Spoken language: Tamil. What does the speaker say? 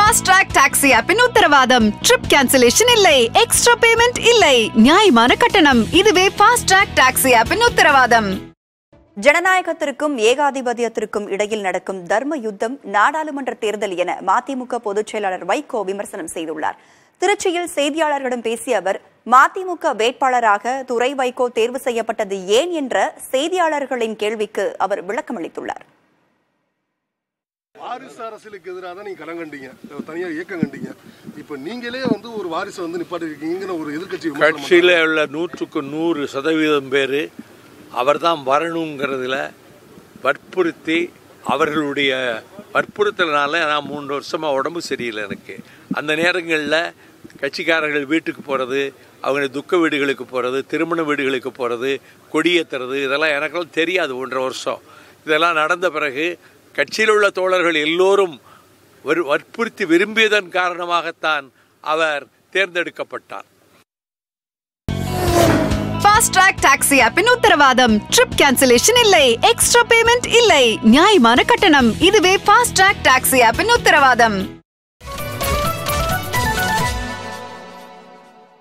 ஃபாஸ்ட் ட்ராக் டாக்ஸி ஆப்பின் உத்தரவாதம் ட்ரிப் கேன்சலேஷன் இல்லை எக்ஸ்ட்ரா பேமெண்ட் இல்லை நியாயமான கட்டணம் இதுவே ஃபாஸ்ட் ட்ராக் டாக்ஸி ஆப்பின் உத்தரவாதம் ஜனநாயகத்திற்கும் ஏகாதிபத்தியத்திற்கும் இடையில் நடக்கும் தர்ம யுத்தம் நாடாளுமன்ற தேர்தல் என மதிமுக பொதுச் செயலாளர் வைகோ விமர்சனம் செய்துள்ளார் திருச்சியில் செய்தியாளர்களிடம் பேசிய அவர் மதிமுக வேட்பாளராக துரை வைகோ தேர்வு செய்யப்பட்டது ஏன் என்ற செய்தியாளர்களின் கேள்விக்கு அவர் விளக்கமளித்துள்ளார் வாரிசு அரசியலுக்கு எதிராக தான் நீங்க களம் கண்டீங்க தனியார் இயக்கம் கண்டீங்க இப்ப நீங்களே வந்து ஒரு வாரிசை வந்து நிப்பாட்டி இருக்கீங்கன்னு ஒரு எதிர்க்கட்சி விமர்சனம் கட்சியில் உள்ள நூற்றுக்கு நூறு சதவீதம் பேர் அவர்தான் வரணுங்கிறதுல வற்புறுத்தி அவர்களுடைய வற்புறுத்தலினால நான் மூன்று வருஷமாக உடம்பு சரியில்லை எனக்கு அந்த நேரங்களில் கட்சிக்காரர்கள் வீட்டுக்கு போகிறது அவங்க துக்க வீடுகளுக்கு போகிறது திருமண வீடுகளுக்கு போகிறது கொடியேற்றுறது இதெல்லாம் எனக்கெல்லாம் தெரியாது ஒன்றரை வருஷம் இதெல்லாம் நடந்த பிறகு கட்சியில் உள்ள தோழர்கள் எல்லோரும் ஒரு வற்புறுத்தி விரும்பியதன் காரணமாகத்தான் அவர் தேர்ந்தெடுக்கப்பட்டார் ஃபாஸ்ட் ட்ராக் டாக்ஸி ஆப்பின் உத்தரவாதம் ட்ரிப் கேன்சலேஷன் இல்லை எக்ஸ்ட்ரா பேமெண்ட் இல்லை நியாயமான கட்டணம் இதுவே ஃபாஸ்ட் ட்ராக் டாக்ஸி ஆப்பின் உத்தரவாதம்